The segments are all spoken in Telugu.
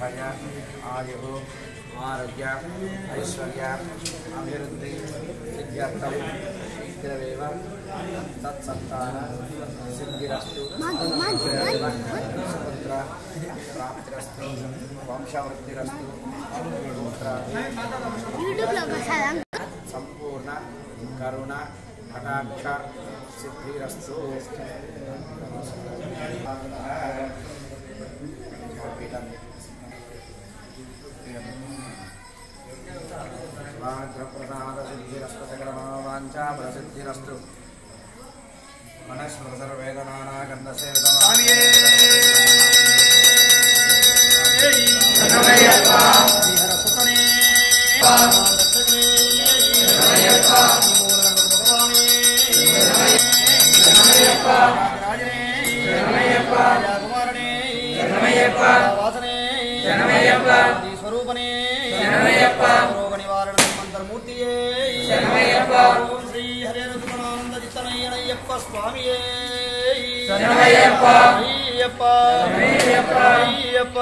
అభయ ఆయు ఆరోగ్య ఐశ్వర్య అభివృద్ధి సిద్ధ్యర్థం శీఘ్రమేవ తత్సంతాన సిద్ధిరస్తు సుపుత్ర ప్రాప్తిరస్తు వంశవృద్ధిరస్తు పుత్ర యూట్యూబ్లో ఒకసారి సంపూర్ణ కరుణ కటాక్ష సిద్ధిరస్తు ప్రసాద సిద్ధిరస్తు సకలమావాంఛా ప్రసిద్ధిరస్తు మనస్మృత సర్వేదనానా స్వరూపనే రోగ నివారణ మంత్రమూర్తియే ఓం శ్రీ హరే రుద్రమానంద చిత్తనయ్యనయ్యప్ప స్వామియే అయ్యప్ప అయ్యప్ప అయ్యప్ప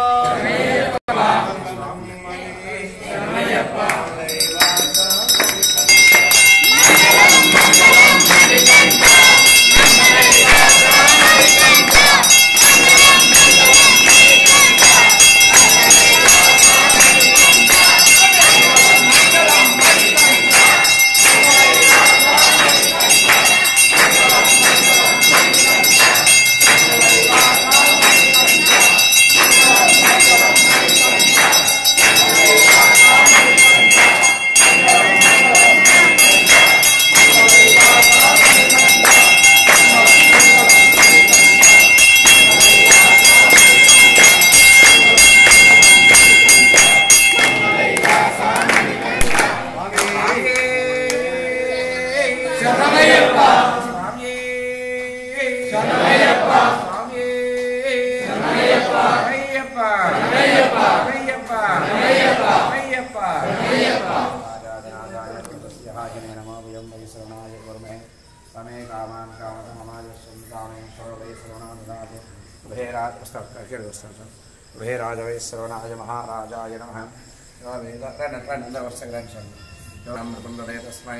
సమే కామాన్ కామత మమాజస్వం కామేశ్వర వై శ్రవణాదాతు గృహే రాజ వస్తాను ఇక్కడికి వస్తాను సార్ గృహే రాజవై శ్రవణాయ మహారాజాయ నమ రండి రండి అందరూ వరుసగా రండి సార్ అమృతండే తస్మై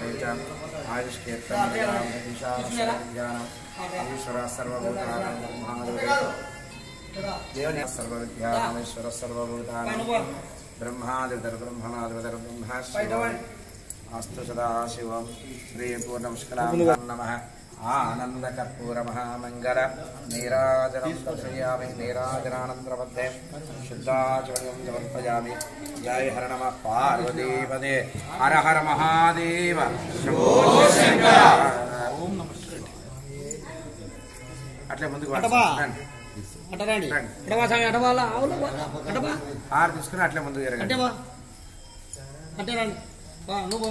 ఆయుష్కేత్రీశాన సర్వభూతానం దేవుని సర్వవిద్యామేశ్వర సర్వభూతానం బ్రహ్మాదివదర్ బ్రహ్మణాదివదర్ బ్రహ్మ శివం అస్తు సదాశివం శ్రీ పూర్ణముష్కలాం నమ ఆనందకర్పూర మహామంగళ నీరాజనం దర్శయామి నీరాజనానంతరमध्ये శుద్ధాచమయం సమర్పయామి జయ హర నమ పార్వతీపదే హర హర మహాదేవ శంభో శంకర ఓం నమ అట్లే ముందుకు అటబా. రండి. అటరాండి రండి. అటవా స్వామి అటవాలా అవును అటవా హార తీసుకుని అట్లే ముందుకు జరగండి అట్టేవా అట్టేరండి బా నువ్వు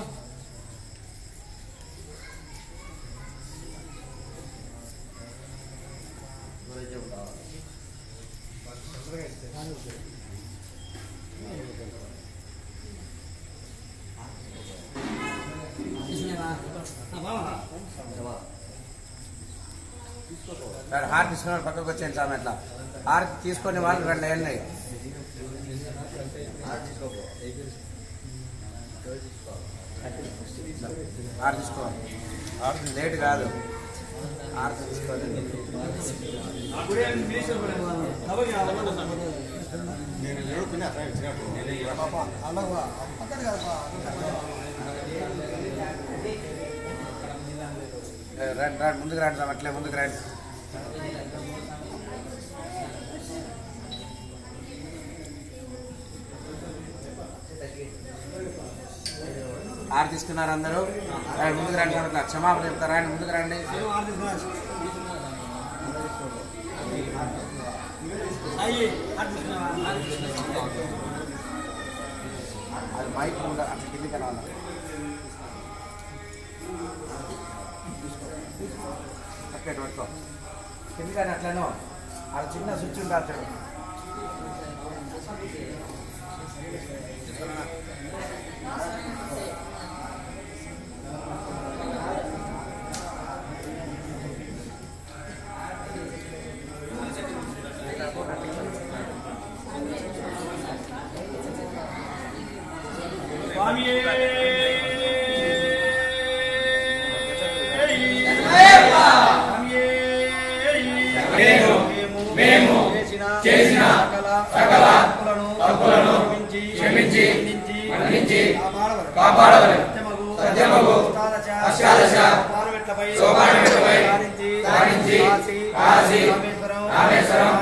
సరే హార్ తీసుకుని పక్కకు వచ్చేయండి సామె అట్లా హార్ తీసుకొని వాళ్ళు రెండు ఏళ్ళు హార్ తీసుకో లేట్ కాదు హార్ తీసుకోవాలి ఏ, రండి రండి ముందుకు రండి సామె అట్లే ముందుకు రండి ఆరు తీసుకున్నారు అందరూ రండి, ముందుకు రండి సామె అట్లా క్షమాపణ చెప్తారా రండి ముందుకు రండి అయ్యి అది మైక్ ముందు అట్లా కింది కనాలి అక్కడ పట్టుకో కింది కానీ అట్లనో అది చిన్న స్విచ్ ఉంటుంది అక్కడ స్వామియే స్వామియే మేము మేము చేసిన సకల తప్పులను క్షమించి మన్నించి కాపాడవలెను. సత్యమగు అష్టాదశ సోపానమెట్లపై ధారించి కాశీ రామేశ్వరం